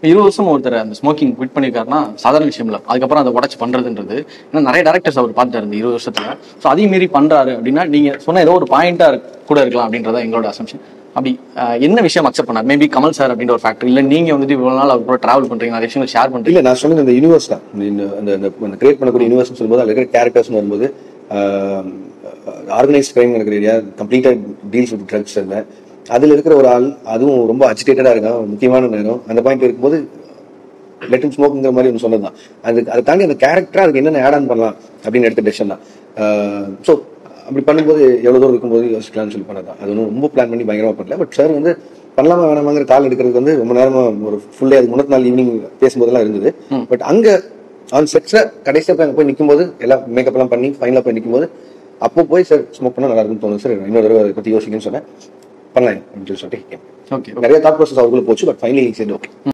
இருபது வருஷம் ஒருத்தர் அந்த ஸ்மோக்கிங் குவிட் பண்ணியிருக்காருன்னா சாதாரண விஷயம் இல்லை அதுக்கப்புறம் அதை உடச்சு பண்றதுன்றது ஏன்னா நிறைய டேரக்டர்ஸ் அவர் பார்த்துட்டாரு இந்த இருபது வருஷத்துல ஸோ அதையும் மீறி பண்றாரு அப்படின்னா நீங்க சொன்ன ஏதோ ஒரு பாயிண்டா கூட இருக்கலாம் அப்படின்றத எங்களோட அசம்ஷன் அப்படி அஹ், என்ன விஷயம் அக்செப்ட் பண்ணார் மேபி கமல் சார் அப்படின்ற ஒரு ஃபேக்டர் இல்ல நீங்க வந்துட்டு இவ்வளவு நாள் அவர் கூட டிராவல் பண்றீங்க நிறைய விஷயங்கள் ஷேர் பண்றீங்க இல்ல நான் சொன்னது இந்த யூனிவர்ஸ் தான் இந்த அந்த அந்த கிரியேட் பண்ணக்கூடிய யூனிவர்ஸ் சொல்லும்போது அதுல இருக்கிற கேரக்டர்ஸ் வரும்போது ஆர்கனைஸ் கிரைம் இருக்கிற ஏரியா கம்ப்ளீட்டா டீல்ஸ் வித் ட்ரக்ஸ் இருந்தேன் அதுல இருக்கிற ஒரு ஆள் அதுவும் ரொம்ப அஜிடேட்டடா இருக்கான் முக்கியமான நேரம் அந்த பாயிண்ட் இருக்கும்போது லெட் ஸ்மோக்குங்கிற மாதிரி ஒன்று சொன்னதுதான் அது அதை தாண்டி அந்த கேரக்டரா அதுக்கு என்னென்ன ஆட் ஆன் பண்ணலாம் அப்படின்னு எடுத்த டெசிஷன் தான் ஸோ அப்படி பண்ணும்போது எவ்வளவு தூரம் இருக்கும்போது யோசிக்கலாம்னு சொல்லி பண்ணதான் அது ஒன்றும் ரொம்ப பிளான் பண்ணி பயங்கரமா பண்ணல பட் சார் வந்து பண்ணலாமா வேணாமாங்கிற கால் எடுக்கிறதுக்கு வந்து ரொம்ப நேரமா ஒரு ஃபுல் டே அது முன்னத்து நாள் ஈவினிங் பேசும்போதெல்லாம் இருந்தது பட் அங்க ஆன் செட்ஸ்ல கடைசியா போய் அங்க போய் நிக்கும்போது எல்லாம் மேக்கப் எல்லாம் பண்ணி ஃபைனலா போய் நிக்கும்போது அப்போ போய் சார் ஸ்மோக் பண்ணா நல்லா இருக்கும்னு தோணுது சார் இன்னொரு தடவை அதை பத்தி யோசிக்கணும்னு சொன்னேன் பண்ணலாம் அப்படின்னு சொல்லி சொல்லிட்டு ஓகே நிறைய தாட் ப்ராசஸ் அவருக்குள்ள போச்சு பட் ஃபைனலி சரி ஓகே